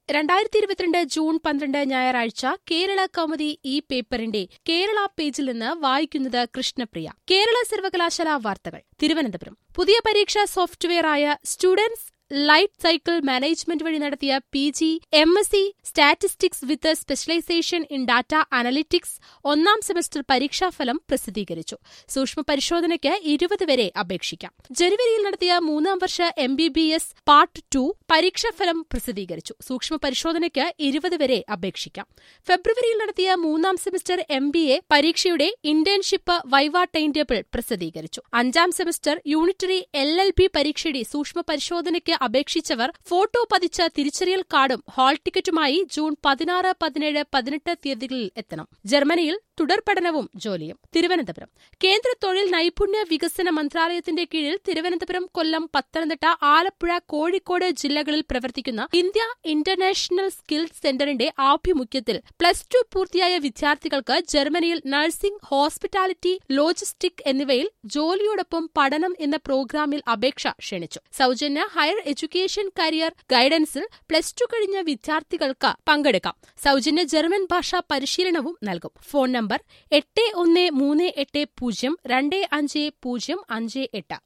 രണ്ടായിരത്തി ഇരുപത്തിരണ്ട് ജൂൺ പന്ത്രണ്ട് ഞായറാഴ്ച കേരള കൗമുദി ഈ പേപ്പറിന്റെ കേരള പേജിൽ നിന്ന് വായിക്കുന്നത് കൃഷ്ണപ്രിയ കേരള സർവകലാശാല വാർത്തകൾ തിരുവനന്തപുരം പുതിയ പരീക്ഷാ സോഫ്റ്റ്വെയറായ സ്റ്റുഡൻസ് ലൈറ്റ് സൈക്കിൾ മാനേജ്മെന്റ് വഴി നടത്തിയ P G M S C statistics with specialisation in data analytics ഒന്നാം സെമസ്റ്റർ പരീക്ഷാഫലം പ്രസിദ്ധീകരിച്ചു സൂക്ഷ്മ പരിശോധനയ്ക്ക് ഇരുപത് വരെ അപേക്ഷിക്കാം ജനുവരിയിൽ നടത്തിയ മൂന്നാം വർഷ M B B S part two പരീക്ഷാഫലം പ്രസിദ്ധീകരിച്ചു സൂക്ഷ്മ പരിശോധനയ്ക്ക് ഇരുപത് വരെ അപേക്ഷിക്കാം ഫെബ്രുവരിയിൽ നടത്തിയ മൂന്നാം സെമസ്റ്റർ എം ബി എ പരീക്ഷയുടെ ഇന്റേൺഷിപ്പ് വൈവ ടൈം ടേബിൾ പ്രസിദ്ധീകരിച്ചു അഞ്ചാം semester unitary L L B പരീക്ഷയുടെ സൂക്ഷ്മ പരിശോധനയ്ക്ക് അപേക്ഷിച്ചവർ ഫോട്ടോ പതിച്ച തിരിച്ചറിയൽ കാർഡും ഹാൾ ടിക്കറ്റുമായി ജൂൺ പതിനാറ് പതിനേഴ് പതിനെട്ട് തീയതികളിൽ എത്തണം ജർമ്മനിയിൽ തുടർ പഠനവും ജോലിയും തിരുവനന്തപുരം കേന്ദ്ര തൊഴിൽ നൈപുണ്യ വികസന മന്ത്രാലയത്തിന്റെ കീഴിൽ തിരുവനന്തപുരം കൊല്ലം പത്തനംതിട്ട ആലപ്പുഴ കോഴിക്കോട് ജില്ലകളിൽ പ്രവർത്തിക്കുന്ന ഇന്ത്യ ഇന്റർനാഷണൽ സ്കിൽസ് സെന്ററിന്റെ ആഭിമുഖ്യത്തിൽ പ്ലസ് ടു പൂർത്തിയായ വിദ്യാർത്ഥികൾക്ക് ജർമ്മനിയിൽ നഴ്സിംഗ് ഹോസ്പിറ്റാലിറ്റി ലോജിസ്റ്റിക് എന്നിവയിൽ ജോലിയോടൊപ്പം പഠനം എന്ന പ്രോഗ്രാമിൽ അപേക്ഷ ക്ഷണിച്ചു സൗജന്യ ഹയർ എഡ്യൂക്കേഷൻ കരിയർ ഗൈഡൻസിൽ പ്ലസ് ടു കഴിഞ്ഞ വിദ്യാർത്ഥികൾക്ക് പങ്കെടുക്കാം സൗജന്യ ജർമ്മൻ ഭാഷാ പരിശീലനവും നൽകും ഫോൺ നമ്പർ എട്ട് ഒന്ന് മൂന്ന് എട്ട് പൂജ്യം രണ്ട് അഞ്ച് പൂജ്യം അഞ്ച് എട്ട്